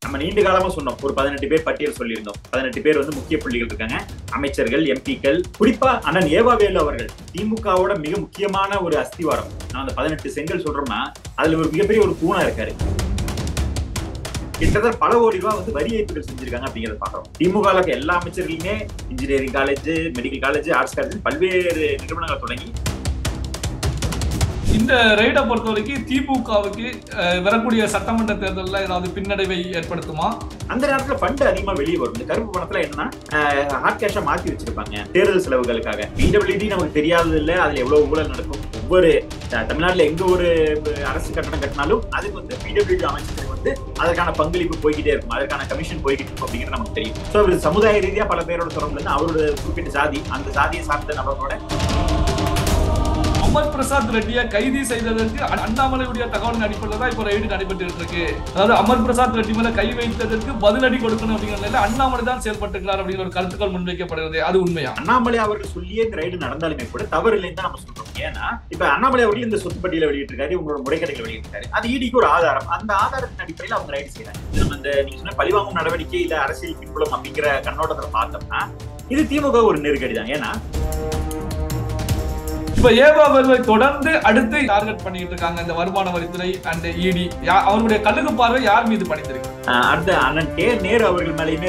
நம்ம நீண்ட காலமா சொன்னோம் ஒரு பதினெட்டு பேர் பட்டியல் சொல்லியிருந்தோம் பதினெட்டு பேர் வந்து முக்கிய புள்ளிகள் இருக்காங்க அமைச்சர்கள் எம்பிக்கள் குறிப்பா அண்ணன் ஏவாவேலு அவர்கள் திமுகவோட மிக முக்கியமான ஒரு அஸ்திவாரம் நான் அந்த பதினெட்டு செங்கல் சொல்றோம்னா அதுல ஒரு மிகப்பெரிய ஒரு தூணா இருக்காரு கிட்டத்தட்ட பல கோடி ரூபாய் வந்து வரி ஏய்ப்புகள் செஞ்சிருக்காங்க அப்படிங்கறத பாக்குறோம் திமுக எல்லா அமைச்சர்களுமே engineering college medical college arts college பல்வேறு நிறுவனங்கள் தொடங்கி இந்த ரெய்டை பொறுத்த வரைக்கும் திமுகவுக்கு அஹ், வரக்கூடிய சட்டமன்ற தேர்தலில் ஏதாவது பின்னடைவை ஏற்படுத்துமா அந்த நேரத்துல ஃபண்ட் அதிகமா வெளியே வரும் இந்த கருப்பு பணத்துல என்னன்னா ஹார்ட் கேஷா மாத்தி வச்சிருப்பாங்க தேர்தல் செலவுகளுக்காக பிடபிள்யூடி நமக்கு தெரியாதது இல்ல அதுல எவ்வளவு ஊழல் நடக்கும் ஒவ்வொரு அஹ், தமிழ்நாட்டுல எங்க ஒரு அஹ், அரசு கட்டணம் கட்டினாலும் அதுக்கு வந்து பிடபிள்யூடி அமைச்சருக்கு வந்து அதற்கான பங்களிப்பு போய்கிட்டே இருக்கும் அதற்கான கமிஷன் போய்கிட்டு இருக்கும் அப்படிங்கிறது நமக்கு தெரியும் ஸோ அவர் சமுதாய ரீதியா பல பேரோட தொடர்புல இருந்து அவரோட குறிப்பிட்ட ஜாதி அந்த ஜாதியை சார்ந்த நபர்களோட அமர் பிரசாத் ரெட்டியை கைது செய்ததற்கு அ- அண்ணாமலையுடைய தகவலின் அடிப்படையில் தான் இப்போ ரெய்டு நடைபெற்று இருக்கு அதாவது அமர் பிரசாத் ரெட்டி மேல கை வைத்ததற்கு பதிலடி கொடுக்கணும் அப்படிங்கிற நிலையில அண்ணாமலை தான் செயல்பட்டுக்கிறார் அப்படிங்கிற ஒரு கருத்துக்கள் முன்வைக்கப்படுகிறது அது உண்மையா அண்ணாமலை அவர்கள் சொல்லியே இந்த ரைடு நடந்தாலுமே கூட தவறு இல்லைன்னு தான் நம்ம சொல்றோம் ஏன்னா இப்ப அண்ணாமலை அவர்கள் இந்த சொத்து பட்டியல வெளியிட்டிருக்காரு உங்களோட முறைகேடுகளை வெளியிட்டிருக்காரு அது ஈடிக்கு ஒரு ஆதாரம் அந்த ஆதாரத்தின் அடிப்படையில் அவங்க ரைடு செய்யறாங்க இது நம்ம இந்த நீங்க சொன்ன பழிவாங்கும் நடவடிக்கை இல்ல அரசியல் பின்புலம் அப்படிங்கிற கண்ணோட்டத்துல பார்த்தோம்னா இது திமுக ஒரு நெருக்கடி தான் ஏன்னா இப்ப ஏவா வருவை தொடர்ந்து அடுத்து டார்கெட் பண்ணிட்டு இருக்காங்க இந்த வருமான வரித்துறை அண்ட் இடி அவருடைய கழுகு பார்வை யார் மீது பணிந்திருக்கு ஆஹ், அடுத்த அண்ணன் கே நேரு அவர்கள் மேலேயுமே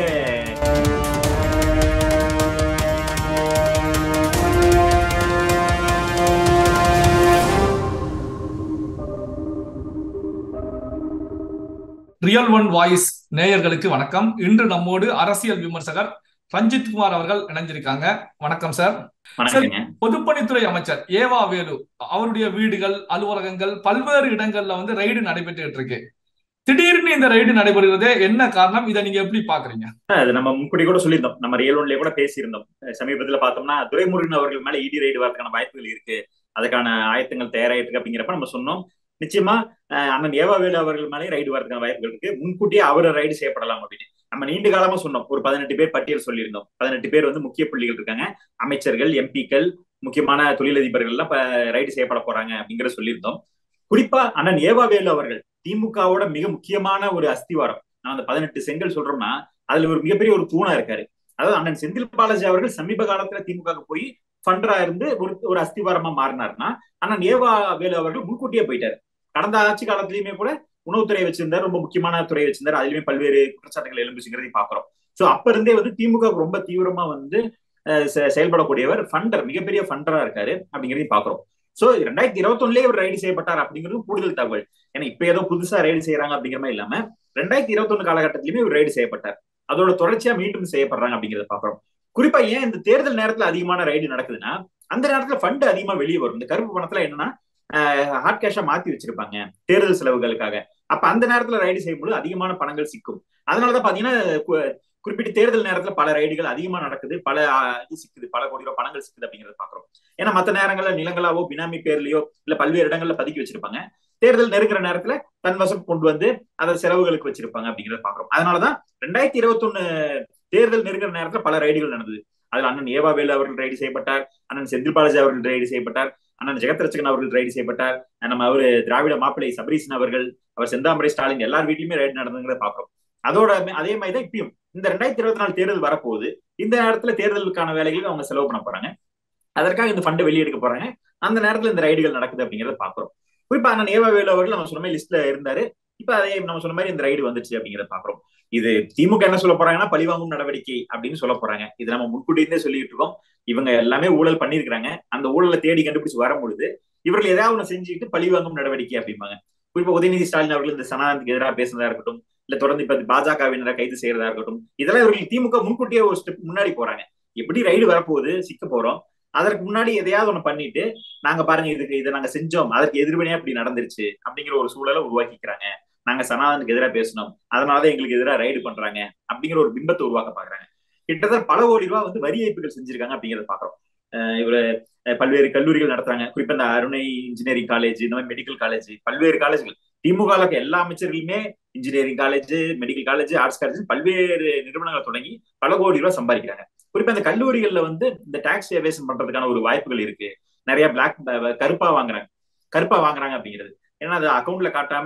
ரியல் ஒன் வாய்ஸ் நேயர்களுக்கு வணக்கம் இன்று நம்மோடு அரசியல் விமர்சகர் ரஞ்சித் குமார் அவர்கள் இணைஞ்சிருக்காங்க வணக்கம் சார் வணக்கங்க பொதுப்பணித்துறை அமைச்சர் ஏவா வேலு அவருடைய வீடுகள் அலுவலகங்கள் பல்வேறு இடங்கள்ல வந்து ரைடு நடைபெற்றுட்டு இருக்கு திடீர்னு இந்த ரைடு நடைபெறுகிறதே என்ன காரணம் இதை நீங்க எப்படி பாக்குறீங்க அது நம்ம முன்கூட்டி கூட சொல்லியிருந்தோம் நம்ம ரியல் ஒன்லயே கூட பேசியிருந்தோம் அஹ் சமீபத்துல பார்த்தோம்னா துரைமுருகன் அவர்கள் மேல இடி ரைடு வரதுக்கான வாய்ப்புகள் இருக்கு அதுக்கான ஆயத்தங்கள் தயாராயிட்டு இருக்கு அப்படிங்கிறப்ப நம்ம சொன்னோம் நிச்சயமா அஹ் அண்ணன் ஏவாவேலு அவர்கள் மேலே ரைடு வரதுக்கான வாய்ப்புகள் இருக்கு முன்கூட்டியே அவரை ரைடு செய்யப்படலாம் அப்படின்னு நம்ம நீண்ட காலமா சொன்னோம் ஒரு பதினெட்டு பேர் பட்டியல் சொல்லியிருந்தோம் பதினெட்டு பேர் வந்து முக்கிய புள்ளிகள் இருக்காங்க அமைச்சர்கள் எம்பிக்கள் முக்கியமான தொழிலதிபர்கள் எல்லாம் ரைடு செய்யப்பட போறாங்க அப்படிங்கிற சொல்லியிருந்தோம் குறிப்பா அண்ணன் ஏவாவேலு அவர்கள் திமுகவோட மிக முக்கியமான ஒரு அஸ்திவாரம் நான் அந்த பதினெட்டு செங்கல் சொல்றோம்னா அதுல ஒரு மிகப்பெரிய ஒரு தூணா இருக்காரு அதாவது அண்ணன் செந்தில் பாலாஜி அவர்கள் சமீப காலத்துல திமுக போய் ஃபண்டரா இருந்து ஒரு ஒரு அஸ்திவாரமா மாறினார்னா அண்ணன் ஏவா வேலு அவர்கள் முன்கூட்டியே போயிட்டாரு கடந்த ஆட்சி காலத்திலயுமே கூட உணவுத்துறை வச்சிருந்தார் ரொம்ப முக்கியமான துறை வச்சிருந்தார் அதுலயுமே பல்வேறு குற்றச்சாட்டுகள் எழும்புச்சுங்கிறதையும் பாக்குறோம் சோ அப்ப இருந்தே வந்து திமுக க்கு ரொம்ப தீவிரமா வந்து அஹ், செ- செயல்படக்கூடியவர் ஃபண்டர் மிகப்பெரிய ஃபண்டரா இருக்காரு அப்படிங்கிறதையும் பாக்குறோம் சோ ரெண்டாயிரத்தி இருபத்தொன்னுலயே ஒரு ரைடு செய்யப்பட்டார் அப்படிங்கிறது கூடுதல் தகவல் ஏன்னா இப்ப ஏதோ புதுசா ரைடு செய்யறாங்க அப்படிங்கிற மாதிரி இல்லாம ரெண்டாயிரத்தி இருபத்தொன்னு காலகட்டத்திலுமே ஒரு ரைடு செய்யப்பட்டார் அதோட தொடர்ச்சியா மீண்டும் செய்யப்படுறாங்க அப்படிங்கிறத பாக்குறோம் குறிப்பா ஏன் இந்த தேர்தல் நேரத்துல அதிகமான ரைடு நடக்குதுன்னா அந்த நேரத்துல ஃபண்ட் அதிகமா வெளியே வரும் இந்த கருப்பு பணத்துல என்னன்னா ஹார்ட் கேஷா மாத்தி வச்சிருப்பாங்க தேர்தல் செலவுகளுக்காக அப்ப அந்த நேரத்துல ரைடு செய்யும்போது அதிகமான பணங்கள் சிக்கும் அதனாலதான் பாத்தீங்கன்னா கு- குறிப்பிட்ட தேர்தல் நேரத்துல பல ரைடுகள் அதிகமா நடக்குது பல ஆஹ், இது சிக்குது பல கோடி ரூபாய் பணங்கள் சிக்குது அப்படிங்கறத பாக்குறோம் ஏன்னா மத்த நேரங்கள்ல நிலங்களாவோ பினாமி பேர்லயோ இல்ல பல்வேறு இடங்கள்ல பதுக்கி வச்சிருப்பாங்க தேர்தல் நெருங்குற நேரத்துல தன் வசம் கொண்டு வந்து அதை செலவுகளுக்கு வச்சிருப்பாங்க அப்படிங்கறத பாக்குறோம் அதனாலதான் ரெண்டாயிரத்தி இருபத்தொன்னு தேர்தல் நெருங்குற நேரத்துல பல ரைடுகள் நடந்தது அதுல அண்ணன் ஏவாவேலு அவர்கள் ரைடு செய்யப்பட்டார் அண்ணன் செந்தில் பாலாஜி அவர்கள் ரைடு செய்யப்பட்டார் அண்ணன் ஜெகத்ரட்சகன் அவர்கள் ரைடு செய்யப்பட்டார் நம்ம அவரு திராவிட மாப்பிள்ளை சபரீசன் அவர்கள் அவர் செந்தாமரை ஸ்டாலின் எல்லார் வீட்லயுமே ரைடு நடந்ததுங்கிறத பாக்குறோம் அதோட மே- அதே மாதிரி தான் இப்பயும் இந்த ரெண்டாயிரத்தி இருபத்தி நாலு தேர்தல் வரப்போகுது இந்த நேரத்துல தேர்தலுக்கான வேலைகளுக்கு அவங்க செலவு பண்ண போறாங்க அதற்காக இந்த ஃபண்டை வெளியெடுக்க போறாங்க அந்த நேரத்துல இந்த ரைடுகள் நடக்குது அப்படிங்கறத பாக்குறோம் குறிப்பா அண்ணன் ஏவாவேலு அவர்கள் நம்ம சொன்ன மாதிரி லிஸ்ட்ல இருந்தாரு இப்ப அதே நம்ம சொன்ன மாதிரி இந்த ரைடு வந்துச்சு அப்படிங்கறத பாக்குறோம் இது திமுக என்ன சொல்ல போறாங்கன்னா பழிவாங்கும் நடவடிக்கை அப்படின்னு சொல்ல போறாங்க இது நம்ம முன்கூட்டியே சொல்லிட்டு இருக்கோம் இவங்க எல்லாமே ஊழல் பண்ணிருக்காங்க அந்த ஊழலை தேடி கண்டுபிடிச்சு வரும்பொழுது இவர்கள் ஏதாவது ஒண்ணு செஞ்சுக்கிட்டு பழிவாங்கும் நடவடிக்கை அப்படிம்பாங்க குறிப்பா உதயநிதி ஸ்டாலின் அவர்கள் இந்த சனாதனத்துக்கு எதிராக பேசுனதா இருக்கட்டும் இல்ல தொடர்ந்து இப்ப பாஜகவினரை கைது செய்யறதா இருக்கட்டும் இதெல்லாம் இவர்கள் திமுக முன்கூட்டியே ஒரு ஸ்டெப் முன்னாடி போறாங்க எப்படி ரைடு வரப்போகுது சிக்க போறோம் அதற்கு முன்னாடி எதையாவது ஒண்ணு பண்ணிட்டு நாங்க பாருங்க இதுக்கு இதை நாங்க செஞ்சோம் அதற்கு எதிர்வினையா இப்படி நடந்துருச்சு அப்படிங்கிற ஒரு சூழலை உருவாக்கிக்கிறாங்க நாங்க சனாதனுக்கு எதிராக பேசணும் அதனாலதான் எங்களுக்கு எதிராக ரைடு பண்றாங்க அப்படிங்கிற ஒரு பிம்பத்தை உருவாக்க பாக்குறாங்க கிட்டத்தட்ட பல கோடி ரூபாய் வந்து வரி ஏய்ப்புகள் செஞ்சிருக்காங்க அப்படிங்கறத பாக்குறோம் அஹ் இவரு அஹ் பல்வேறு கல்லூரிகள் நடத்துறாங்க குறிப்பா இந்த அருணை இன்ஜினியரிங் காலேஜ் இந்த மாதிரி மெடிக்கல் காலேஜ் பல்வேறு காலேஜ்கள் திமுக ல எல்லா அமைச்சர்களுமே engineering college medical college arts college பல்வேறு நிறுவனங்கள் தொடங்கி பல கோடி ரூபாய் சம்பாதிக்கிறாங்க குறிப்பா இந்த கல்லூரிகள்ல வந்து இந்த டாக்ஸ் எவேஷன் பண்றதுக்கான ஒரு வாய்ப்புகள் இருக்கு நிறைய பிளாக் கருப்பா வாங்குறாங்க கருப்பா வாங்குறாங்க அப்படிங்கிறது ஏன்னா அது அக்கௌண்ட்ல காட்டாம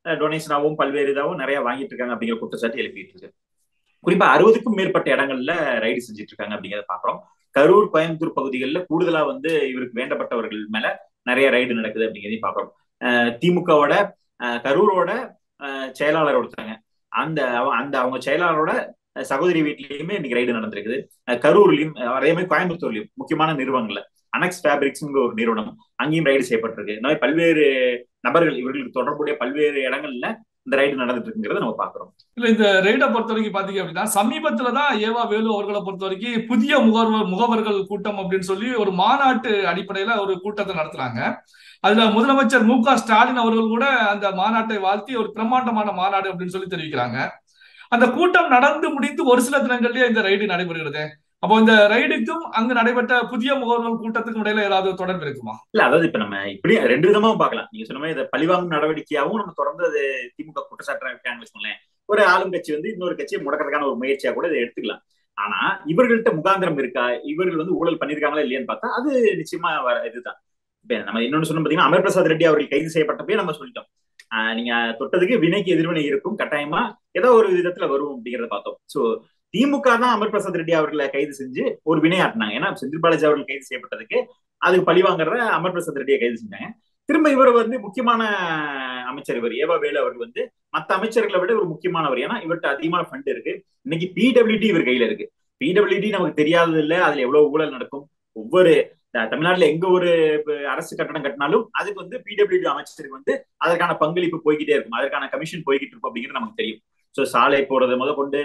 டொனேஷனாகவும் பல்வேறு இதாகவும் நிறைய வாங்கிட்டு இருக்காங்க அப்படிங்கிற குற்றச்சாட்டு எழுப்பிட்டு இருக்கு குறிப்பா அறுபதுக்கும் மேற்பட்ட இடங்கள்ல ரைடு செஞ்சுட்டு இருக்காங்க அப்படிங்கிறத பாக்குறோம் கரூர் கோயம்புத்தூர் பகுதிகளில் கூடுதலா வந்து இவருக்கு வேண்டப்பட்டவர்கள் மேல நிறைய ரைடு நடக்குது அப்படிங்கிறதையும் பாக்குறோம் திமுகவோட கரூரோட செயலாளர் ஒருத்தாங்க அந்த அந்த அவங்க செயலாளரோட சகோதரி வீட்லயுமே இன்னைக்கு ரைடு நடந்திருக்குது கரூர்லயும் அதே மாதிரி கோயம்புத்தூர்லயும் முக்கியமான நிறுவனங்கள்ல அனக்ஸ் ஃபேப்ரிக்ஸ்ங்கிற ஒரு நிறுவனம் அங்கேயும் ரைடு செய்யப்பட்டிருக்கு இந்த மாதிரி பல்வேறு நபர்கள் இவர்களுக்கு தொடர்புடைய பல்வேறு இடங்கள்ல இந்த ரைடு நடந்துட்டு இருக்குங்கிறத நம்ம பாக்குறோம் இல்ல இந்த ரைடை பொறுத்த வரைக்கும் பாத்தீங்க அப்படின்னா சமீபத்துலதான் ஏவா வேலு அவர்களை பொறுத்த வரைக்கும் புதிய முகவர் முகவர்கள் கூட்டம் அப்படின்னு சொல்லி ஒரு மாநாட்டு அடிப்படையில ஒரு கூட்டத்தை நடத்துறாங்க அதுல முதலமைச்சர் மு க ஸ்டாலின் அவர்கள் கூட அந்த மாநாட்டை வாழ்த்தி ஒரு பிரம்மாண்டமான மாநாடு அப்படின்னு சொல்லி தெரிவிக்கிறாங்க அந்த கூட்டம் நடந்து முடிந்து ஒரு சில தினங்கள்லயே இந்த ரைடு நடைபெறுகிறது அப்போ இந்த ரைடுக்கும் அங்கு நடைபெற்ற புதிய முகவர்கள் கூட்டத்துக்கும் இடையில ஏதாவது தொடர்பு இருக்குமா இல்ல அதாவது இப்ப நம்ம இப்படி ரெண்டு விதமாவும் பார்க்கலாம் நீங்க சொன்ன மாதிரி இதை பழிவாங்கும் நடவடிக்கையாவும் நம்ம தொடர்ந்து அது திமுக குற்றச்சாட்டு சொன்னேன் ஒரு ஆளும் கட்சி வந்து இன்னொரு கட்சியை முடக்கிறதுக்கான ஒரு முயற்சியா கூட இதை எடுத்துக்கலாம் ஆனா இவர்கள்ட்ட முகாந்திரம் இருக்கா இவர்கள் வந்து ஊழல் பண்ணிருக்காங்களா இல்லையான்னு பார்த்தா அது நிச்சயமா இதுதான் இப்ப நம்ம இன்னொன்னு சொன்ன பாத்தீங்கன்னா அமர் பிரசாத் ரெட்டி அவர்கள் கைது செய்யப்பட்டப்பே நம்ம சொல்லிட்டோம் நீங்க தொட்டதுக்கு வினைக்கு எதிர்வினை இருக்கும் கட்டாயமா ஏதோ ஒரு விதத்துல வரும் அப்படிங்கறத பார்த்தோம் சோ திமுக தான் அமர் பிரசாத் ரெட்டி அவர்களை கைது செஞ்சு ஒரு வினையாட்டினாங்க ஏன்னா செந்தில் பாலாஜி அவர்கள் கைது செய்யப்பட்டதுக்கு அதுக்கு பழி வாங்குற அமர் பிரசாத் ரெட்டியை கைது செஞ்சாங்க திரும்ப இவர் வந்து முக்கியமான அமைச்சர் இவர் ஏவா வேலு அவர்கள் வந்து மத்த அமைச்சர்களை விட ஒரு முக்கியமானவர் ஏன்னா இவர்கிட்ட அதிகமான ஃபண்ட் இருக்கு இன்னைக்கு பிடபிள்யூடி இவர் கையில இருக்கு பிடபிள்யூடி நமக்கு தெரியாதது இல்ல அதுல எவ்வளவு ஊழல் நடக்கும் ஒவ்வொரு தமிழ்நாட்டுல எங்க ஒரு அரசு கட்டணம் கட்டினாலும் அதுக்கு வந்து பிடபிள்யூடி அமைச்சருக்கு வந்து அதற்கான பங்களிப்பு போய்கிட்டே இருக்கும் அதற்கான கமிஷன் போய்கிட்டு இருக்கும் அப்படிங்கிறது நமக்கு தெரியும் ஸோ சாலை போறது முத கொண்டு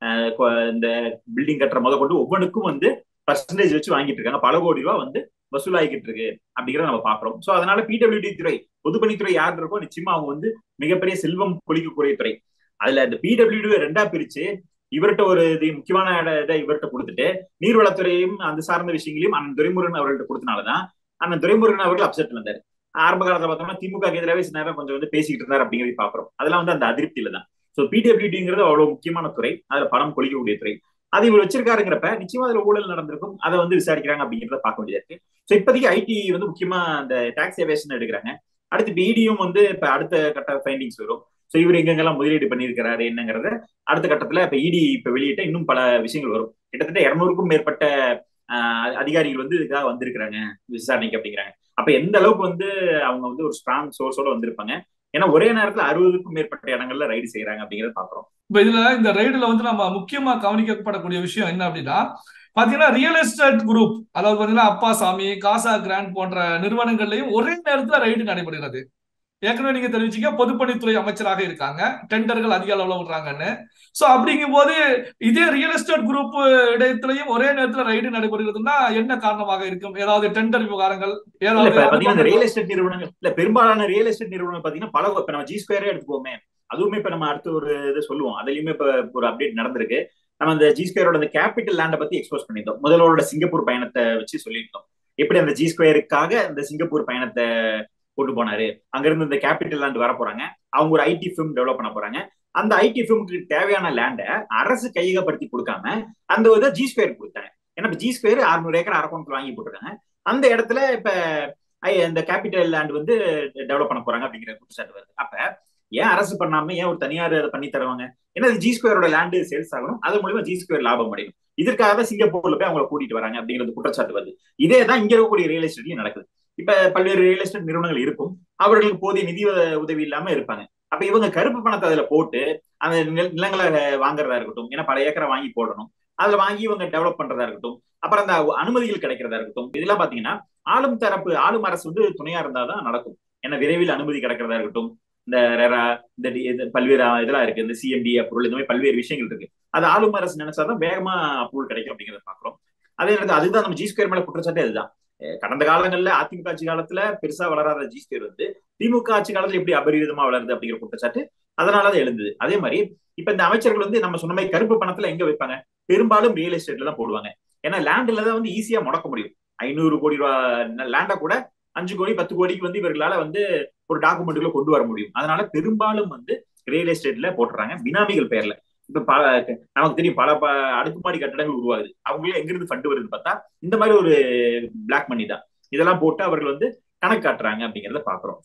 இந்த பில்டிங் கட்டுற முத கொண்டு ஒவ்வொன்றுக்கும் வந்து பர்சன்டேஜ் வச்சு வாங்கிட்டு இருக்காங்க பல கோடி ரூபா வந்து வசூலாகிக்கிட்டு இருக்கு அப்படிங்கிறத நம்ம பாக்குறோம் சோ அதனால பிடபிள்யூடி துறை பொதுப்பணித்துறை யார் இருக்கோ நிச்சயமா அவங்க வந்து மிகப்பெரிய செல்வம் கொளிக்கக்கூடிய துறை அதுல இந்த பிடபிள்யூடி ரெண்டா பிரிச்சு இவர்கிட்ட ஒரு இது முக்கியமான இதை இவர்கிட்ட கொடுத்துட்டு நீர்வளத்துறையும் அந்த சார்ந்த விஷயங்களையும் அண்ணன் துரைமுருகன் அவர்கள்ட்ட கொடுத்தனாலதான் அண்ணன் துரைமுருகன் அவர்கள் அப்செட் இருந்தாரு ஆரம்ப காலத்துல பார்த்தோம்னா திமுக எதிராகவே சில நேரம் கொஞ்சம் வந்து பேசிக்கிட்டு இருந்தார் அப்படிங்கிறத பாக்குறோம் அதெல்லாம் வந்து அந்த அதிருப்தியில தான் ஸோ பிடபிள்யூடிங்கிறது அவ்வளவு முக்கியமான துறை அதுல பணம் கொளிக்கக்கூடிய துறை அது இவர் வச்சிருக்காருங்கிறப்ப நிச்சயமா அதுல ஊழல் நடந்திருக்கும் அதை வந்து விசாரிக்கிறாங்க அப்படிங்கிறத பார்க்க வேண்டியதா இருக்கு ஸோ இப்போதைக்கு ஐடி வந்து முக்கியமா அந்த டாக்ஸ் எவேஷன் எடுக்கிறாங்க அடுத்து பிடியும் வந்து இப்ப அடுத்த கட்ட ஃபைண்டிங்ஸ் வரும் ஸோ இவர் எங்கெங்கெல்லாம் முதலீடு பண்ணியிருக்கிறாரு என்னங்கிறத அடுத்த கட்டத்துல இப்ப இடி இப்ப வெளியிட்ட இன்னும் பல விஷயங்கள் வரும் கிட்டத்தட்ட இருநூறுக்கும் மேற்பட்ட அதிகாரிகள் வந்து இதுக்காக வந்திருக்கிறாங்க விசாரணைக்கு அப்படிங்கிறாங்க அப்ப எந்த அளவுக்கு வந்து அவங்க வந்து ஒரு ஸ்ட்ராங் சோர்ஸோட வந்திருப்பாங்க ஏன்னா ஒரே நேரத்துல அறுபதுக்கும் மேற்பட்ட இடங்கள்ல ரைடு செய்யறாங்க அப்படிங்கறத பாக்குறோம் இப்ப இதுல இந்த ரைடுல வந்து நம்ம முக்கியமா கவனிக்கப்படக்கூடிய விஷயம் என்ன அப்படின்னா பாத்தீங்கன்னா ரியல் எஸ்டேட் குரூப் அதாவது பாத்தீங்கன்னா அப்பாசாமி காசா கிராண்ட் போன்ற நிறுவனங்கள்லயும் ஒரே நேரத்துல ரைடு நடைபெறுகிறது ஏற்கனவே நீங்க தெரிவிச்சீங்க பொதுப்பணித்துறை அமைச்சராக இருக்காங்க டெண்டர்கள் அதிக அளவுல விடுறாங்கன்னு சோ அப்படிங்கும் போது இதே ரியல் எஸ்டேட் குரூப் இடத்திலையும் ஒரே நேரத்துல ரைடு நடைபெறுகிறதுனா என்ன காரணமாக இருக்கும் ஏதாவது டெண்டர் விவகாரங்கள் ஏதாவது ரியல் எஸ்டேட் நிறுவனங்கள் இல்ல பெரும்பாலான ரியல் எஸ்டேட் நிறுவனங்கள் பாத்தீங்கன்னா பல இப்ப நம்ம ஜி ஸ்கொயரே எடுத்துக்கோமே அதுவுமே இப்ப நம்ம அடுத்து ஒரு இது சொல்லுவோம் அதுலயுமே இப்ப ஒரு அப்டேட் நடந்திருக்கு நம்ம அந்த ஜி ஸ்கொயரோட அந்த கேபிட்டல் லேண்டை பத்தி எக்ஸ்போஸ் பண்ணியிருந்தோம் முதல்வரோட சிங்கப்பூர் பயணத்தை வச்சு சொல்லியிருந்தோம் எப்படி அந்த ஜி ஸ்கொயருக்காக அந்த சிங்கப்பூர் பயணத்தை கொண்டு போனாரு அங்க இருந்து இந்த கேபிட்டல் லேண்ட் வர போறாங்க அவங்க ஒரு ஐடி ஃபிலிம் டெவலப் பண்ண போறாங்க அந்த ஐடி ஃபிலிமுக்கு தேவையான லேண்டை அரசு கையகப்படுத்தி கொடுக்காம அந்த இதை ஜி ஸ்கொயர் கொடுத்தாங்க ஏன்னா ஜி ஸ்கொயர் அறுநூறு ஏக்கர் அரக்கோணத்துல வாங்கி போட்டிருக்காங்க அந்த இடத்துல இப்ப இந்த கேபிட்டல் லேண்ட் வந்து டெவலப் பண்ண போறாங்க அப்படிங்கிற குற்றச்சாட்டு வருது அப்ப ஏன் அரசு பண்ணாம ஏன் ஒரு தனியார் அதை பண்ணி தருவாங்க ஏன்னா ஜி ஸ்கொயரோட லேண்டு சேல்ஸ் ஆகணும் அது மூலியமா ஜி ஸ்கொயர் லாபம் அடையும் இதற்காக தான் சிங்கப்பூர்ல போய் அவங்களை கூட்டிட்டு வராங்க அப்படிங்கிறது குற்றச்சாட்டு வருது இதே தான் இங்க இருக்கக்கூடிய ரியல் எஸ்டேட்லயும் நடக்குது இப்ப பல்வேறு ரியல் எஸ்டேட் நிறுவனங்கள் இருக்கும் அவர்களுக்கு போதிய நிதி உதவி இல்லாம இருப்பாங்க அப்ப இவங்க கருப்பு பணத்தை அதுல போட்டு அந்த நிலங்களை வாங்குறதா இருக்கட்டும் ஏன்னா பல ஏக்கரை வாங்கி போடணும் அதுல வாங்கி இவங்க டெவலப் பண்றதா இருக்கட்டும் அப்புறம் அந்த அனுமதிகள் கிடைக்கிறதா இருக்கட்டும் இதெல்லாம் பாத்தீங்கன்னா ஆளும் தரப்பு ஆளும் அரசு வந்து துணையா இருந்தாதான் நடக்கும் ஏன்னா விரைவில் அனுமதி கிடைக்கிறதா இருக்கட்டும் இந்த ரெரா இந்த பல்வேறு இதெல்லாம் இருக்கு இந்த சிஎம்டி அப்ரூவல் இந்த மாதிரி பல்வேறு விஷயங்கள் இருக்கு அது ஆளும் அரசு நினைச்சாதான் வேகமா அப்ரூவல் கிடைக்கும் அப்படிங்கறத பாக்குறோம் அதே நேரத்தில் அதுதான் நம்ம ஜி ஸ்கொயர் மேல குற்றச்சாட்டே அதுதான் கடந்த காலங்கள்ல அதிமுக ஆட்சி காலத்துல பெருசா வளராத ஜி ஸ்கொயர் வந்து திமுக ஆட்சி காலத்துல எப்படி அபரிவிதமா வளருது அப்படிங்கிற குற்றச்சாட்டு அதனாலதான் எழுந்தது அதே மாதிரி இப்ப இந்த அமைச்சர்கள் வந்து நம்ம சொன்ன மாதிரி கருப்பு பணத்துல எங்க வைப்பாங்க பெரும்பாலும் ரியல் எஸ்டேட்ல தான் போடுவாங்க ஏன்னா லேண்ட்ல தான் வந்து ஈஸியா முடக்க முடியும் ஐநூறு கோடி ரூபா லேண்டை கூட அஞ்சு கோடி பத்து கோடிக்கு வந்து இவர்களால வந்து ஒரு டாக்குமெண்ட்டுக்குள்ள கொண்டு வர முடியும் அதனால பெரும்பாலும் வந்து ரியல் எஸ்டேட்ல போட்டுறாங்க பினாமிகள் பேர்ல இப்ப பல நமக்கு தெரியும் பல அடுக்குமாடி கட்டடங்கள் உருவாகுது அவங்களே எங்கிருந்து ஃபண்டு வருதுன்னு பார்த்தா இந்த மாதிரி ஒரு பிளாக் மணி தான் இதெல்லாம் போட்டு அவர்கள் வந்து கணக்கு காட்டுறாங்க அப்படிங்கிறத பாக்குறோம் ஸோ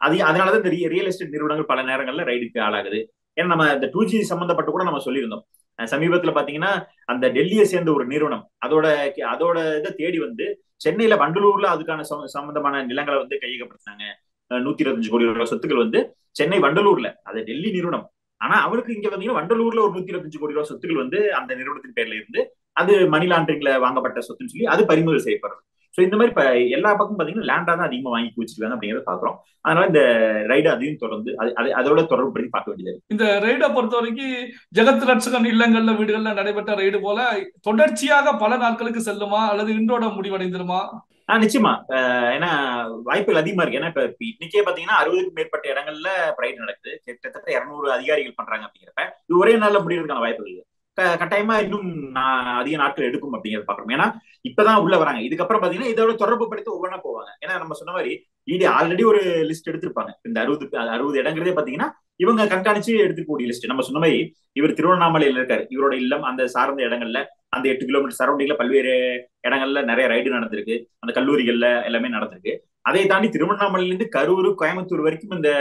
அது அதனாலதான் இந்த ரியல் எஸ்டேட் நிறுவனங்கள் பல நேரங்கள்ல ரைடுக்கு ஆளாகுது ஏன்னா நம்ம இந்த டூ ஜி சம்பந்தப்பட்டு கூட நம்ம சொல்லியிருந்தோம் சமீபத்துல பாத்தீங்கன்னா அந்த டெல்லியை சேர்ந்த ஒரு நிறுவனம் அதோட அதோட இதை தேடி வந்து சென்னையில வண்டலூர்ல அதுக்கான சம்பந்தமான நிலங்களை வந்து கையகப்படுத்தினாங்க நூத்தி இருபத்தஞ்சு கோடி ரூபாய் சொத்துக்கள் வந்து சென்னை வண்டலூர்ல அது டெல்லி நிறுவனம் ஆனா அவருக்கு இங்க பாத்தீங்கன்னா வண்டலூர்ல ஒரு நூத்தி இருபத்தஞ்சு கோடி ரூபாய் சொத்துக்கள் வந்து அந்த நிறுவனத்தின் பேர்ல இருந்து அது மணி லாண்டரிங்ல வாங்கப்பட்ட சொத்துன்னு சொல்லி அது பறிமுதல் செய்யப்படுறது ஸோ இந்த மாதிரி இப்ப எல்லா பக்கம் பாத்தீங்கன்னா லேண்டா தான் அதிகமா வாங்கி வச்சிருக்காங்க அப்படிங்கறத பாக்குறோம் அதனால இந்த ரைடு அதையும் தொடர்ந்து அது அதோட தொடர்பு படுத்தி பார்க்க வேண்டியது இந்த ரைடை பொறுத்த வரைக்கும் ஜெகத் ரட்சகன் இல்லங்கள்ல வீடுகள்ல நடைபெற்ற ரைடு போல தொடர்ச்சியாக பல நாட்களுக்கு செல்லுமா அல்லது இன்றோட முடிவடைந்துருமா ஆஹ் நிச்சயமா ஏன்னா வாய்ப்புகள் அதிகமா இருக்கு ஏன்னா இப்ப இன்னைக்கே பாத்தீங்கன்னா அறுபதுக்கும் மேற்பட்ட இடங்கள்ல ரைடு நடக்குது கிட்டத்தட்ட இருநூறு அதிகாரிகள் பண்றாங்க அப்படிங்கிறப்ப இது ஒரே நாள்ல முடியறதுக்கான வாய்ப்புகள் கட்டாயமா இன்னும் அதிக நாட்கள் எடுக்கும் அப்படிங்கிறத பாக்குறோம் ஏன்னா இப்பதான் உள்ள வராங்க இதுக்கப்புறம் பாத்தீங்கன்னா இதோட தொடர்பு படுத்தி ஒவ்வொன்றா போவாங்க ஏன்னா நம்ம சொன்ன மாதிரி இடி ஆல்ரெடி ஒரு லிஸ்ட் எடுத்திருப்பாங்க இந்த அறுபது அறுபது இடங்கிறதே பாத்தீங்கன்னா இவங்க கண்காணிச்சு எடுத்துக்கூடிய லிஸ்ட் நம்ம சொன்ன மாதிரி இவர் திருவண்ணாமலையில இருக்காரு இவரோட இல்லம் அந்த சார்ந்த இடங்கள்ல அந்த எட்டு கிலோமீட்டர் சரௌண்டிங்ல பல்வேறு இடங்கள்ல நிறைய ரைடு நடந்திருக்கு அந்த கல்லூரிகள்ல எல்லாமே நடந்திருக்கு அதை தாண்டி திருவண்ணாமலையிலிருந்து கரூர் கோயம்புத்தூர் வரைக்கும் இந்த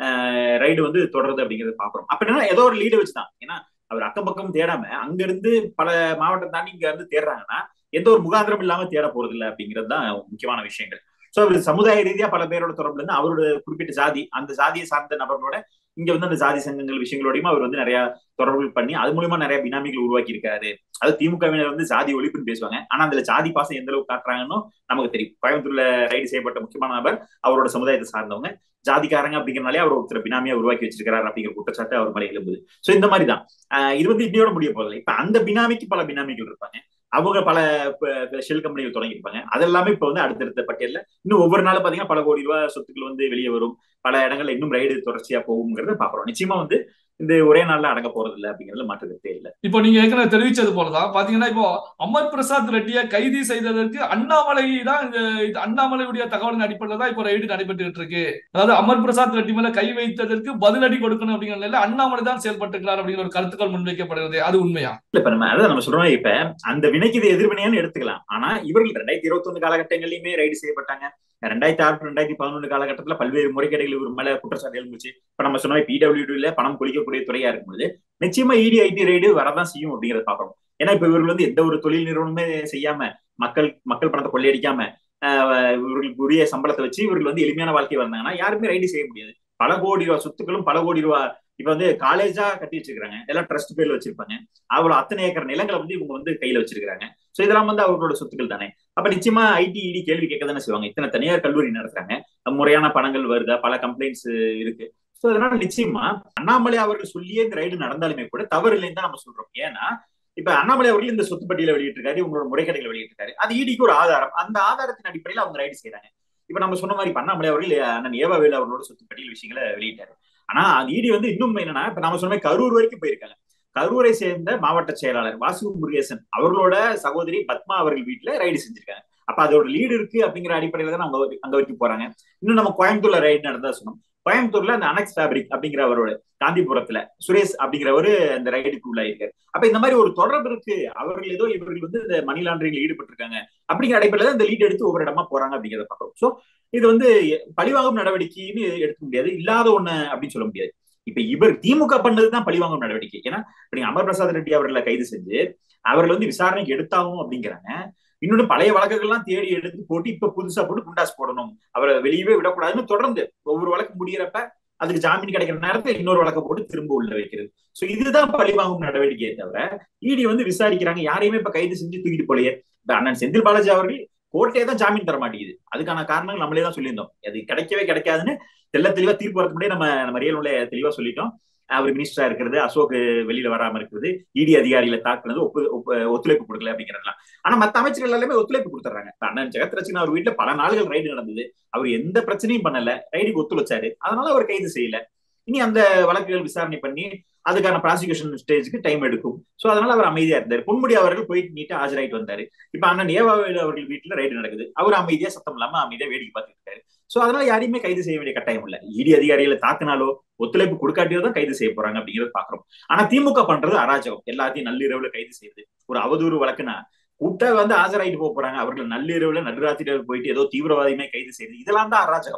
ரைடு வந்து தொடருது அப்படிங்கறத பாக்குறோம் அப்படின்னா ஏதோ ஒரு லீடு வச்சுதான் ஏன்னா அவர் அக்கம் பக்கம் தேடாம அங்க இருந்து பல மாவட்டம் தாண்டி இங்க இருந்து தேடுறாங்கன்னா எந்த ஒரு முகாந்திரம் இல்லாம தேட போறது இல்லை அப்படிங்கிறது தான் முக்கியமான விஷயங்கள் சோ அவர் சமுதாய ரீதியா பல பேரோட தொடர்புல இருந்து அவரோட குறிப்பிட்ட ஜாதி அந்த ஜாதியை சார்ந்த நபர்களோட இங்க வந்து அந்த ஜாதி சங்கங்கள் விஷயங்களோடையும் அவர் வந்து நிறைய தொடர்புகள் பண்ணி அது மூலியமா நிறைய பினாமிகள் உருவாக்கி இருக்காரு அது திமுகவினர் வந்து ஜாதி ஒழிப்புன்னு பேசுவாங்க ஆனா அதுல ஜாதி பாசம் எந்த அளவுக்கு காட்டுறாங்கன்னு நமக்கு தெரியும் கோயம்புத்தூர்ல ரைடு செய்யப்பட்ட முக்கியமான நபர் அவரோட சமுதாயத்தை சார்ந்தவங்க ஜாதிக்காரங்க அப்படிங்கிறனாலே அவர் ஒருத்தர் பினாமியா உருவாக்கி வச்சிருக்கிறார் அப்படிங்கிற குற்றச்சாட்டு அவர் மேலே எழும்புது சோ இந்த மாதிரி தான் இது வந்து இன்னையோட முடிய போதில்லை இப்ப அந்த பினாமிக்கு பல பினாமிகள் இருப்பாங்க அவங்க பல ஷெல் கம்பெனிகள் தொடங்கியிருப்பாங்க அதெல்லாமே இப்ப வந்து அடுத்தடுத்த பட்டியல்ல இன்னும் ஒவ்வொரு நாளும் பாத்தீங்கன்னா பல கோடி ரூபாய் சொத்துக்கள் வந்து வெளியே வரும் பல இடங்கள்ல இன்னும் ரைடு தொடர்ச்சியா போகுங்கிறத பாக்குறோம் நிச்சயமா வந்து இந்த ஒரே நாள்ல அடங்க போறது இல்லை அப்படிங்கிறதுல மாற்று கருத்தே இல்லை இப்போ நீங்க ஏற்கனவே தெரிவிச்சது போலதான் பாத்தீங்கன்னா இப்போ அமர் பிரசாத் ரெட்டியை கைது செய்ததற்கு அண்ணாமலை தான் இந்த அண்ணாமலையுடைய தகவலின் அடிப்படையில் தான் இப்போ ரைடு நடைபெற்றுட்டு இருக்கு அதாவது அமர் பிரசாத் ரெட்டி மேல கை வைத்ததற்கு பதிலடி கொடுக்கணும் அப்படிங்கிற நிலையில அண்ணாமலை தான் செயல்பட்டுக்கிறார் அப்படிங்கிற ஒரு கருத்துக்கள் முன்வைக்கப்படுகிறது அது உண்மையா இல்ல இப்ப நம்ம அதான் நம்ம சொல்றோம் இப்ப அந்த வினைக்கு இது எதிர்வினையான்னு எடுத்துக்கலாம் ஆனா இவர்கள் ரெண்டாயிரத்தி இருபத்தி ஒண்ணு காலகட்டங்களையுமே ரைடு செய்யப்பட்டாங்க ரெண்டாயிரத்தி ஆறு ரெண்டாயிரத்தி பதினொன்று காலகட்டத்தில் பல்வேறு முறைகேடுகள் இவர் மேல குற்றச்சாட்டு எழுந்துச்சு இப்ப நம்ம சொன்ன பிடபிள்யூடில பணம் கொளிக்கக்கூடிய துறையா இருக்கும்போது நிச்சயமா இடி ஐடி ரைடு வரதான் செய்யும் அப்படிங்கறத பாக்குறோம் ஏன்னா இப்ப இவர்கள் வந்து எந்த ஒரு தொழில் நிறுவனமே செய்யாம மக்கள் மக்கள் பணத்தை கொள்ளையடிக்காம இவர்களுக்கு உரிய சம்பளத்தை வச்சு இவர்கள் வந்து எளிமையான வாழ்க்கை வந்தாங்கன்னா யாருமே ரைடு செய்ய முடியாது பல கோடி ரூபா சொத்துக்களும் பல கோடி ரூபா இப்ப வந்து காலேஜா கட்டி வச்சிருக்காங்க எல்லாம் ட்ரஸ்ட் பேர்ல வச்சிருப்பாங்க அவ்வளவு அத்தனை ஏக்கர் நிலங்களை வந்து இவங்க வந்து கையில வச்சிருக்காங்க சோ இதெல்லாம் வந்து அவர்களோட சொத்துக்கள் தானே அப்ப நிச்சயமா ஐடி இடி கேள்வி கேட்க தானே செய்வாங்க இத்தனை தனியார் கல்லூரி நடத்துறாங்க முறையான பணங்கள் வருதா பல கம்ப்ளைண்ட்ஸ் இருக்கு சோ அதனால நிச்சயமா அண்ணாமலை அவர்கள் சொல்லியே இந்த ரைடு நடந்தாலுமே கூட தவறு இல்லைன்னு தான் நம்ம சொல்றோம் ஏன்னா இப்ப அண்ணாமலை அவர்கள் இந்த சொத்து பட்டியல வெளியிட்டிருக்காரு இவங்களோட முறைகேடுகளை வெளியிட்டிருக்காரு அது இடிக்கு ஒரு ஆதாரம் அந்த ஆதாரத்தின் அடிப்படையில் அவங்க ரைடு செய்யறாங்க இப்ப நம்ம சொன்ன மாதிரி அண்ணாமலை அவர்கள் அண்ணன் ஏவாவேலு அவர்களோட சொத்து பட்டியல் விஷயங்களை வெளியிட்டாரு ஆனா அந்த இடி வந்து இன்னும் என்னன்னா இப்ப நம்ம சொன்ன மாதிரி கரூர் வரைக்கும் போயிருக்காங்க கரூரை சேர்ந்த மாவட்ட செயலாளர் வாசு முருகேசன் அவர்களோட சகோதரி பத்மா அவர்கள் வீட்டுல ரைடு செஞ்சிருக்காங்க அப்ப அதோட லீடு இருக்கு அப்படிங்கிற அடிப்படையில தான் அவங்க அங்க வரைக்கும் போறாங்க இன்னும் நம்ம கோயம்புத்தூர்ல ரைடு நடந்தா சொன்னோம் கோயம்புத்தூர்ல அந்த அனெக்ஸ் ஃபேப்ரிக் அப்படிங்கிற அவரோட காந்திபுரத்துல சுரேஷ் அப்படிங்கிறவரு அந்த ரைடுக்கு உள்ளாயிருக்காரு அப்ப இந்த மாதிரி ஒரு தொடர்பு இருக்கு அவர்கள் ஏதோ இவர்கள் வந்து இந்த மணி லாண்டரிங்ல ஈடுபட்டு இருக்காங்க அப்படிங்கிற அடிப்படையில தான் இந்த லீட் எடுத்து ஒவ்வொரு இடமா போறாங்க அப்படிங்கிறத பாக்குறோம் சோ இது வந்து பழிவாங்கும் நடவடிக்கைன்னு எடுக்க முடியாது இல்லாத ஒண்ணு அப்படின்னு சொல்ல முடியாது இப்ப இவர் திமுக பண்ணதுதான் பழிவாங்கும் நடவடிக்கை ஏன்னா நீங்க அமர் பிரசாத் ரெட்டி அவர்களை கைது செஞ்சு அவர்கள் வந்து விசாரணைக்கு எடுத்தாகும் அப்படிங்கிறாங்க இன்னொன்னு பழைய வழக்குகள்லாம் தேடி எடுத்து போட்டு இப்ப புதுசா போட்டு குண்டாஸ் போடணும் அவரை வெளியவே விடக்கூடாதுன்னு தொடர்ந்து ஒவ்வொரு வழக்கு முடியறப்ப அதுக்கு ஜாமீன் கிடைக்கிற நேரத்தை இன்னொரு வழக்க போட்டு திரும்ப உள்ள வைக்கிறது சோ இதுதான் பழிவாங்கும் நடவடிக்கையை தவிர இடி வந்து விசாரிக்கிறாங்க யாரையுமே இப்ப கைது செஞ்சு தூக்கிட்டு போலையே இப்ப அண்ணன் செந்தில் பாலாஜி அவர்கள் கோர்ட்டே தான் ஜாமீன் தர மாட்டேங்குது அதுக்கான காரணங்கள் நம்மளே தான் சொல்லியிருந்தோம் அது கிடைக்கவே கிடைக்காதுன்னு தெல்ல தெளிவா தீர்ப்பு வரதுக்கு முன்னாடி நம்ம நம்ம ரியல் உள்ள தெளிவா சொல்லிட்டோம் அவர் மினிஸ்டரா இருக்கிறது அசோக் வெளியில வராம இருக்கிறது இடி அதிகாரிகளை தாக்குனது ஒப்பு ஒத்துழைப்பு கொடுக்கல அப்படிங்கிறதுலாம் ஆனா மத்த அமைச்சர்கள் எல்லாமே ஒத்துழைப்பு கொடுத்துறாங்க அண்ணன் ஜெகத் ரச்சன் அவர் வீட்டுல பல நாள்கள் ரைடு நடந்தது அவர் எந்த பிரச்சனையும் பண்ணல ரைடுக்கு ஒத்துழைச்சாரு அதனால அவர் கைது செய்யல இனி அந்த வழக்குகள் விசாரணை பண்ணி அதுக்கான ப்ராசிக்யூஷன் ஸ்டேஜுக்கு டைம் எடுக்கும் சோ அதனால அவர் அமைதியா இருந்தார் பொன்முடி அவர்கள் போயிட்டு நீட்டா ஆஜராயிட்டு வந்தாரு இப்ப அண்ணன் ஏவாவேலு அவர்கள் வீட்டுல ரைடு நடக்குது அவர் அமைதியா சத்தம் இல்லாம அமைதியா வேடிக்கை பார்த்துட்டு இருக்காரு சோ அதனால யாரையுமே கைது செய்ய வேண்டிய கட்டாயம் இல்ல இடி அதிகாரிகளை தாக்குனாலோ ஒத்துழைப்பு கொடுக்காட்டியோ தான் கைது செய்ய போறாங்க அப்படிங்கறத பாக்குறோம் ஆனா திமுக பண்றது அராஜகம் எல்லாத்தையும் நள்ளிரவுல கைது செய்யுது ஒரு அவதூறு வழக்குனா கூட்ட வந்து ஆஜராயிட்டு போக போறாங்க அவர்கள் நள்ளிரவுல நடுராத்திரியில் போயிட்டு ஏதோ தீவிரவாதியுமே கைது செய்யுது இதெல்லாம் தான் அராஜகம்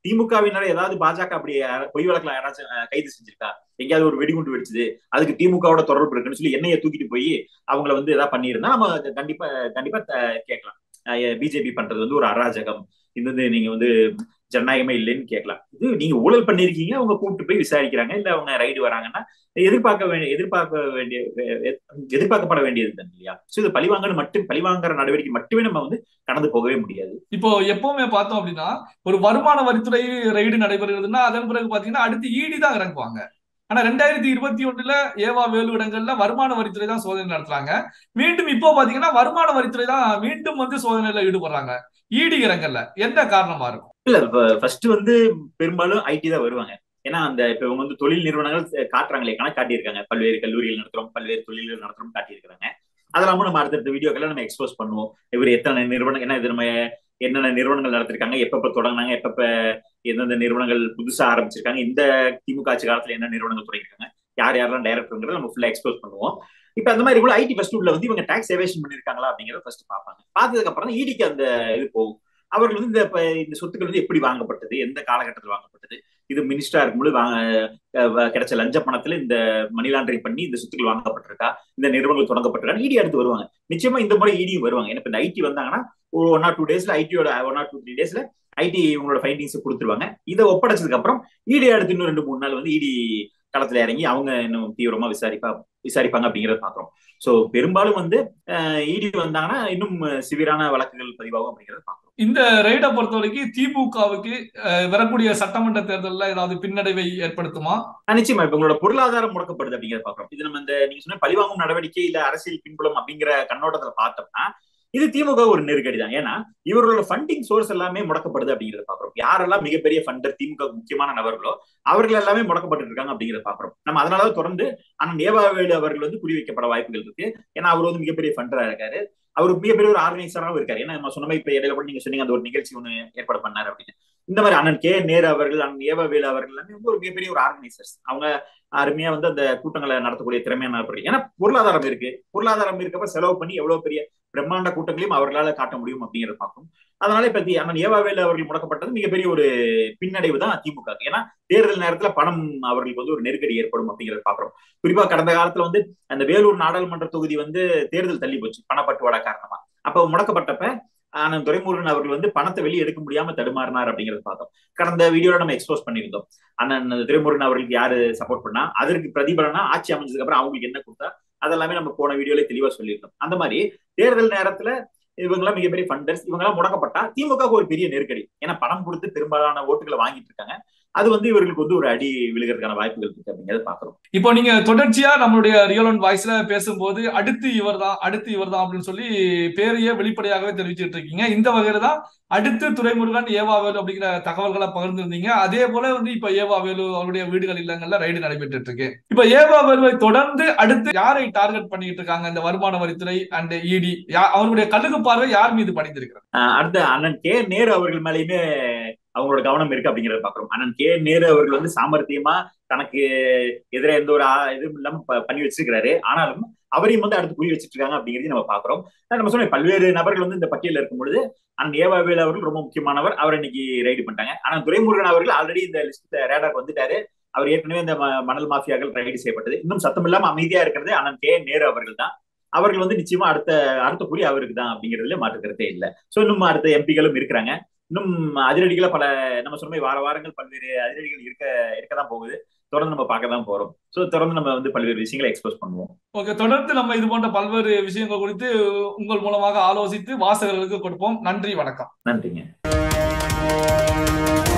திமுகவினர் ஏதாவது பாஜக அப்படி பொய் வழக்கில் யாராச்சும் கைது செஞ்சிருக்கா எங்கேயாவது ஒரு வெடிகுண்டு வெடிச்சது அதுக்கு திமுகவோட தொடர்பு இருக்குன்னு சொல்லி எண்ணெயை தூக்கிட்டு போய் அவங்கள வந்து ஏதாவது பண்ணியிருந்தா நம்ம கண்டிப்பா கண்டிப்பா கேட்கலாம் பிஜேபி பண்றது வந்து ஒரு அராஜகம் இது வந்து நீங்க வந்து ஜனநாயகமே இல்லைன்னு கேட்கலாம் இது நீங்க ஊழல் பண்ணிருக்கீங்க அவங்க கூப்பிட்டு போய் விசாரிக்கிறாங்க இல்ல அவங்க ரைடு வராங்கன்னா எதிர்பார்க்க வேண்டிய எதிர்பார்க்க வேண்டிய எதிர்பார்க்கப்பட வேண்டியது தான் இல்லையா சோ இது பழிவாங்கன்னு மட்டும் பழிவாங்கிற நடவடிக்கை மட்டுமே நம்ம வந்து கடந்து போகவே முடியாது இப்போ எப்பவுமே பார்த்தோம் அப்படின்னா ஒரு வருமான வரித்துறை ரைடு நடைபெறுகிறதுனா அதன் பிறகு பாத்தீங்கன்னா அடுத்து ஈடி தான் இறங்குவாங்க ஆனா ரெண்டாயிரத்தி இருபத்தி ஒண்ணுல ஏவா வேலு இடங்கள்ல வருமான வரித்துறை தான் சோதனை நடத்துறாங்க மீண்டும் இப்போ பாத்தீங்கன்னா வருமான வரித்துறை தான் மீண்டும் வந்து சோதனையில ஈடுபடுறாங்க ஈடி இறங்கல்ல எந்த காரணமா இருக்கும் இல்ல ஃபர்ஸ்ட் வந்து பெரும்பாலும் ஐடி தான் வருவாங்க ஏன்னா அந்த இப்ப இவங்க வந்து தொழில் நிறுவனங்கள் காட்டுறாங்களே கணக்கு காட்டியிருக்காங்க பல்வேறு கல்லூரிகள் நடத்துறோம் பல்வேறு தொழில்கள் நடத்துறோம் காட்டியிருக்காங்க அதெல்லாம நம்ம அடுத்தடுத்த வீடியோக்களை நம்ம எக்ஸ்போஸ் பண்ணுவோம் இவர் எத்தனை நிறுவனம் ஏன்னா இது நம்ம என்னென்ன நிறுவனங்கள் நடத்திருக்காங்க எப்பப்ப தொடங்கினாங்க எப்பப்ப எந்தெந்த நிறுவனங்கள் புதுசா ஆரம்பிச்சிருக்காங்க இந்த திமுக ஆட்சி காலத்துல என்ன நிறுவனங்கள் தொடங்கிருக்காங்க யார் யாரெல்லாம் டைரக்டருங்கிறத நம்ம ஃபுல்லா எக்ஸ்போஸ் பண்ணுவோம் இப்ப அந்த மாதிரி கூட ஐடி ஃபர்ஸ்ட் உள்ள வந்து இவங்க டாக்ஸ் எவேஷன் பண்ணிருக்காங்களா அப்படிங்கறத ஃபர்ஸ்ட் பார்ப்பாங்க பார்த்ததுக்கு அப்புறம் இடிக்கு அந்த இது போகும் அவர்கள் வந்து இந்த இந்த சொத்துக்கள் வந்து எப்படி வாங்கப்பட்டது எந்த காலகட்டத்தில் வாங்கப்பட்டது இது மினிஸ்டரா இருக்கும்போது வாங்க கிடைச்ச லஞ்ச பணத்துல இந்த மணி லாண்டரிங் பண்ணி இந்த சொத்துக்கள் வாங்கப்பட்டிருக்கா இந்த நிறுவனங்கள் தொடங்கப்பட்டிருக்கா இடி அடுத்து வருவாங்க நிச்சயமா இந்த முறை இடியும் வருவாங்க ஏன்னா இந்த ஐடி வந்தாங்கன்னா ஒரு ஒன் ஆர் டூ டேஸ்ல ஐடியோட ஒன் ஆர் டூ த்ரீ டேஸ்ல ஐடி இவங்களோட ஃபைண்டிங்ஸ் கொடுத்துருவாங்க இதை ஒப்படைச்சதுக்கு அப்புறம் இடி அடுத்து இன்னும் ரெண்டு மூணு நாள் வந்து இடி களத்துல இறங்கி அவங்க இன்னும் தீவிரமா விசாரிப்பா விசாரிப்பாங்க அப்படிங்கறத பாக்குறோம் சோ பெரும்பாலும் வந்து இடி வந்தாங்கன்னா இன்னும் சிவியரான வழக்குகள் பதிவாகும் அப்படிங்கறத பாக்குறோம் இந்த ரைடை பொறுத்த வரைக்கும் திமுகவுக்கு வரக்கூடிய சட்டமன்ற தேர்தலில் ஏதாவது பின்னடைவை ஏற்படுத்துமா நிச்சயமா இப்ப உங்களோட பொருளாதாரம் முடக்கப்படுது அப்படிங்கறத பாக்குறோம் இது நம்ம இந்த நீங்க சொன்ன பழிவாங்கும் நடவடிக்கை இல்ல அரசியல் பின்புலம் அப்படிங்கிற கண்ணோட்டத்துல பார்த்தோம்னா இது திமுக ஒரு நெருக்கடி தான் ஏன்னா இவர்களோட ஃபண்டிங் சோர்ஸ் எல்லாமே முடக்கப்படுது அப்படிங்கிறத பாக்குறோம் யாரெல்லாம் மிகப்பெரிய ஃபண்டர் திமுக முக்கியமான நபர்களோ அவர்கள் எல்லாமே முடக்கப்பட்டு இருக்காங்க அப்படிங்கிறத பாக்குறோம் நம்ம அதனால தொடர்ந்து அண்ணன் நேபாவேலு அவர்கள் வந்து குறி வைக்கப்பட வாய்ப்புகள் இருக்கு ஏன்னா அவர் வந்து மிகப்பெரிய ஃபண்டரா இருக்காரு அவர் மிகப்பெரிய ஒரு ஆர்கனைசராகவும் இருக்காரு ஏன்னா நம்ம சொன்ன இப்ப இடையில கூட நீங்க சொன்னீங்க அந்த ஒரு நிகழ்ச்சி ஒண்ணு ஏற்பாடு பண்ணாரு அப்படின்னு இந்த மாதிரி அண்ணன் கே நேரு அவர்கள் அண்ணன் ஏவவேலு அவர்கள் எல்லாமே வந்து ஒரு மிகப்பெரிய ஒரு ஆர்கனைசர்ஸ் அவங்க அருமையா வந்து அந்த கூட்டங்களை நடத்தக்கூடிய திறமையான நபர்கள் ஏன்னா பொருளாதாரம் இருக்கு பொருளாதாரம் இருக்கப்ப செலவு பண்ணி எவ்வளவு பெரிய பிரம்மாண்ட கூட்டங்களையும் அவர்களால் காட்ட முடியும் அப்படிங்கிறத பார்க்கும் அதனால இப்ப அண்ணன் ஏவாவேலு அவர்கள் முடக்கப்பட்டது மிகப்பெரிய ஒரு பின்னடைவு தான் திமுக ஏன்னா தேர்தல் நேரத்துல பணம் அவர்களுக்கு வந்து ஒரு நெருக்கடி ஏற்படும் அப்படிங்கிறத பாக்குறோம் குறிப்பா கடந்த காலத்துல வந்து அந்த வேலூர் நாடாளுமன்ற தொகுதி வந்து தேர்தல் தள்ளி போச்சு பணப்பட்டுவாடா காரணமா அப்ப முடக்கப்பட்டப்ப ஆனந்த் துரைமுருகன் அவர்கள் வந்து பணத்தை வெளியே எடுக்க முடியாம தடுமாறினார் அப்படிங்கறத பார்த்தோம் கடந்த வீடியோல நம்ம எக்ஸ்போஸ் பண்ணியிருந்தோம் அண்ணன் துரைமுருகன் அவர்களுக்கு யாரு சப்போர்ட் பண்ணா அதற்கு பிரதிபலனா ஆட்சி அமைஞ்சதுக்கு அப்புறம் அவங்களுக்கு என்ன கொடுத்தா அதெல்லாமே நம்ம போன வீடியோல தெளிவா சொல்லியிருந்தோம் அந்த மாதிரி தேர்தல் நேரத்துல இவங்கெல்லாம் மிகப்பெரிய ஃபண்டர்ஸ் இவங்கெல்லாம் முடக்கப்பட்டா திமுக ஒரு பெரிய நெருக்கடி ஏன்னா பணம் கொடுத்து பெரும்பாலான ஓட்டுகளை வாங்கிட்டு இருக்காங்க அது வந்து இவர்களுக்கு வந்து ஒரு அடி விழுகிறதுக்கான வாய்ப்புகள் இருக்கு அப்படிங்கறத பாக்குறோம் இப்போ நீங்க தொடர்ச்சியா நம்மளுடைய ரியல் ஒன் வாய்ஸ்ல பேசும்போது அடுத்து இவர் தான் அடுத்து இவர் தான் அப்படின்னு சொல்லி பேரையே வெளிப்படையாகவே தெரிவிச்சுட்டு இருக்கீங்க இந்த வகையில தான் அடுத்து துறைமுருகன் ஏவாவேலு அப்படிங்கிற தகவல்களை பகிர்ந்திருந்தீங்க அதே போல வந்து இப்ப ஏவாவேலு அவருடைய வீடுகள் இல்லங்கள்ல ரைடு நடைபெற்று இருக்கு இப்ப ஏவாவேலுவை தொடர்ந்து அடுத்து யாரை டார்கெட் பண்ணிட்டு இருக்காங்க இந்த வருமான வரித்துறை அண்ட் இடி அவருடைய கழுகு பார்வை யார் மீது பணிந்திருக்கிறார் அடுத்த அண்ணன் கே நேரு அவர்கள் மேலேயுமே அவங்களோட கவனம் இருக்கு அப்படிங்கறத பாக்குறோம் அண்ணன் கே நேரு அவர்கள் வந்து சாமர்த்தியமா தனக்கு எதிராக எந்த ஒரு இதுவும் இல்லாம பண்ணி வச்சிருக்கிறாரு ஆனாலும் அவரையும் வந்து அடுத்து புரிய வச்சிட்டு இருக்காங்க அப்படிங்கிறதையும் நம்ம பாக்குறோம் நம்ம சொன்ன பல்வேறு நபர்கள் வந்து இந்த பட்டியலில் இருக்கும் பொழுது அண்ணன் ஏவாவேல் அவர்கள் ரொம்ப முக்கியமானவர் அவர் இன்னைக்கு ரைடு பண்ணிட்டாங்க ஆனா துரைமுருகன் அவர்கள் ஆல்ரெடி இந்த லிஸ்ட் ரேடாக்கு வந்துட்டாரு அவர் ஏற்கனவே இந்த மணல் மாஃபியாக்கள் ரைடு செய்யப்பட்டது இன்னும் சத்தம் இல்லாம அமைதியா இருக்கிறது அண்ணன் கே நேரு அவர்கள் தான் அவர்கள் வந்து நிச்சயமா அடுத்த அடுத்த குறி அவருக்கு தான் அப்படிங்கிறதுல மாற்றுக்கிறதே இல்லை சோ இன்னும் அடுத்த எம்பிகளும் இருக்கிறாங்க இன்னும் அதிரடிகளை பல நம்ம சொன்ன வார வாரங்கள் பல்வேறு அதிரடிகள் இருக்க இருக்கதான் போகுது தொடர்ந்து நம்ம பார்க்க தான் போறோம் ஸோ தொடர்ந்து நம்ம வந்து பல்வேறு விஷயங்களை எக்ஸ்போஸ் பண்ணுவோம் ஓகே தொடர்ந்து நம்ம இது போன்ற பல்வேறு விஷயங்கள் குறித்து உங்கள் மூலமாக ஆலோசித்து வாசகர்களுக்கு கொடுப்போம் நன்றி வணக்கம் நன்றிங்க